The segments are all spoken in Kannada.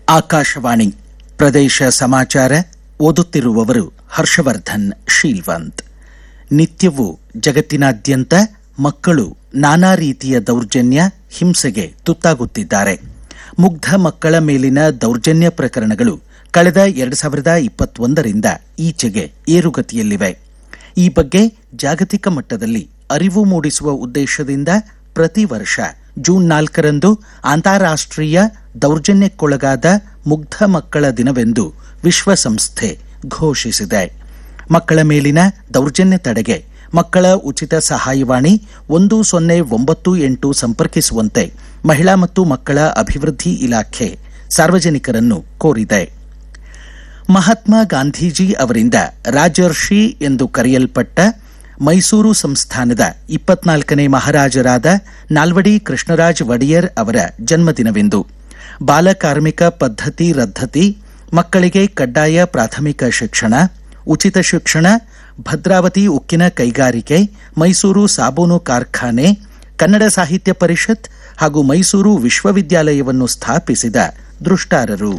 ಆಕಾಶವಾಣಿ ಪ್ರದೇಶ ಸಮಾಚಾರ ಓದುತ್ತಿರುವವರು ಹರ್ಷವರ್ಧನ್ ಶೀಲ್ವಂತ್ ನಿತ್ಯವೂ ಜಗತ್ತಿನಾದ್ಯಂತ ಮಕ್ಕಳು ನಾನಾ ರೀತಿಯ ದೌರ್ಜನ್ಯ ಹಿಂಸೆಗೆ ತುತ್ತಾಗುತ್ತಿದ್ದಾರೆ ಮುಗ್ಧ ಮಕ್ಕಳ ಮೇಲಿನ ದೌರ್ಜನ್ಯ ಪ್ರಕರಣಗಳು ಕಳೆದ ಎರಡು ಸಾವಿರದ ಇಪ್ಪತ್ತೊಂದರಿಂದ ಈಚೆಗೆ ಏರುಗತಿಯಲ್ಲಿವೆ ಈ ಬಗ್ಗೆ ಜಾಗತಿಕ ಮಟ್ಟದಲ್ಲಿ ಅರಿವು ಮೂಡಿಸುವ ಉದ್ದೇಶದಿಂದ ಪ್ರತಿ ವರ್ಷ ಜೂನ್ ನಾಲ್ಕರಂದು ಅಂತಾರಾಷ್ಟ್ರೀಯ ದೌರ್ಜನ್ಯಕ್ಕೊಳಗಾದ ಮುಗ್ಧ ಮಕ್ಕಳ ದಿನವೆಂದು ವಿಶ್ವಸಂಸ್ಥೆ ಘೋಷಿಸಿದೆ ಮಕ್ಕಳ ಮೇಲಿನ ದೌರ್ಜನ್ಯ ತಡೆಗೆ ಮಕ್ಕಳ ಉಚಿತ ಸಹಾಯವಾಣಿ ಒಂದು ಸೊನ್ನೆ ಒಂಬತ್ತು ಎಂಟು ಸಂಪರ್ಕಿಸುವಂತೆ ಮಹಿಳಾ ಮತ್ತು ಮಕ್ಕಳ ಅಭಿವೃದ್ಧಿ ಇಲಾಖೆ ಸಾರ್ವಜನಿಕರನ್ನು ಕೋರಿದೆ ಮಹಾತ್ಮ ಗಾಂಧೀಜಿ ಅವರಿಂದ ರಾಜರ್ಷಿ ಎಂದು ಕರೆಯಲ್ಪಟ್ಟ ಮೈಸೂರು ಸಂಸ್ಥಾನದ ಇಪ್ಪತ್ನಾಲ್ಕನೇ ಮಹಾರಾಜರಾದ ನಾಲ್ವಡಿ ಕೃಷ್ಣರಾಜ ಒಡೆಯರ್ ಅವರ ಜನ್ಮದಿನವೆಂದು ಬಾಲಕಾರ್ಮಿಕ ಪದ್ಧತಿ ರದ್ದತಿ ಮಕ್ಕಳಿಗೆ ಕಡ್ಡಾಯ ಪ್ರಾಥಮಿಕ ಶಿಕ್ಷಣ ಉಚಿತ ಶಿಕ್ಷಣ ಭದ್ರಾವತಿ ಉಕ್ಕಿನ ಕೈಗಾರಿಕೆ ಮೈಸೂರು ಸಾಬೂನು ಕಾರ್ಖಾನೆ ಕನ್ನಡ ಸಾಹಿತ್ಯ ಪರಿಷತ್ ಹಾಗೂ ಮೈಸೂರು ವಿಶ್ವವಿದ್ಯಾಲಯವನ್ನು ಸ್ಥಾಪಿಸಿದ ದೃಷ್ಟಾರರು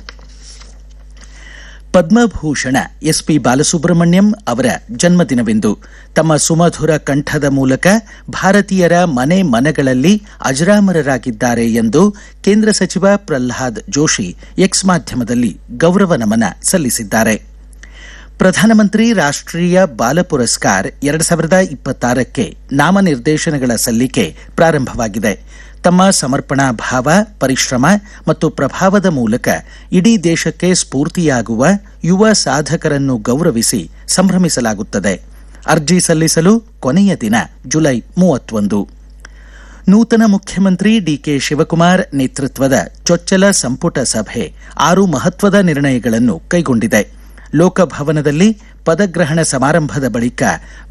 ಪದ್ಮಭೂಷಣ ಎಸ್ಪಿ ಬಾಲಸುಬ್ರಹ್ಮಣ್ಯಂ ಅವರ ಜನ್ಮದಿನವೆಂದು ತಮ್ಮ ಸುಮಧುರ ಕಂಠದ ಮೂಲಕ ಭಾರತೀಯರ ಮನೆ ಮನಗಳಲ್ಲಿ ಅಜರಾಮರರಾಗಿದ್ದಾರೆ ಎಂದು ಕೇಂದ್ರ ಸಚಿವ ಪ್ರಹ್ಲಾದ್ ಜೋಶಿ ಎಕ್ಸ್ ಮಾಧ್ಯಮದಲ್ಲಿ ಗೌರವ ನಮನ ಸಲ್ಲಿಸಿದ್ದಾರೆ ಪ್ರಧಾನಮಂತ್ರಿ ರಾಷ್ಟ್ರೀಯ ಬಾಲ ಪುರಸ್ಕಾರ್ ಎರಡು ಸಾವಿರದ ಇಪ್ಪತ್ತಾರಕ್ಕೆ ನಾಮನಿರ್ದೇಶನಗಳ ಸಲ್ಲಿಕೆ ಪ್ರಾರಂಭವಾಗಿದೆ ತಮ್ಮ ಸಮರ್ಪಣಾ ಭಾವ ಪರಿಶ್ರಮ ಮತ್ತು ಪ್ರಭಾವದ ಮೂಲಕ ಇಡೀ ದೇಶಕ್ಕೆ ಸ್ಫೂರ್ತಿಯಾಗುವ ಯುವ ಸಾಧಕರನ್ನು ಗೌರವಿಸಿ ಸಂಭ್ರಮಿಸಲಾಗುತ್ತದೆ ಅರ್ಜಿ ಸಲ್ಲಿಸಲು ಕೊನೆಯ ದಿನ ಜುಲೈ ಮೂವತ್ತೊಂದು ನೂತನ ಮುಖ್ಯಮಂತ್ರಿ ಡಿಕೆ ಶಿವಕುಮಾರ್ ನೇತೃತ್ವದ ಚೊಚ್ಚಲ ಸಂಪುಟ ಸಭೆ ಆರು ಮಹತ್ವದ ನಿರ್ಣಯಗಳನ್ನು ಕೈಗೊಂಡಿದೆ ಲೋಕಭವನದಲ್ಲಿ ಪದಗ್ರಹಣ ಸಮಾರಂಭದ ಬಳಿಕ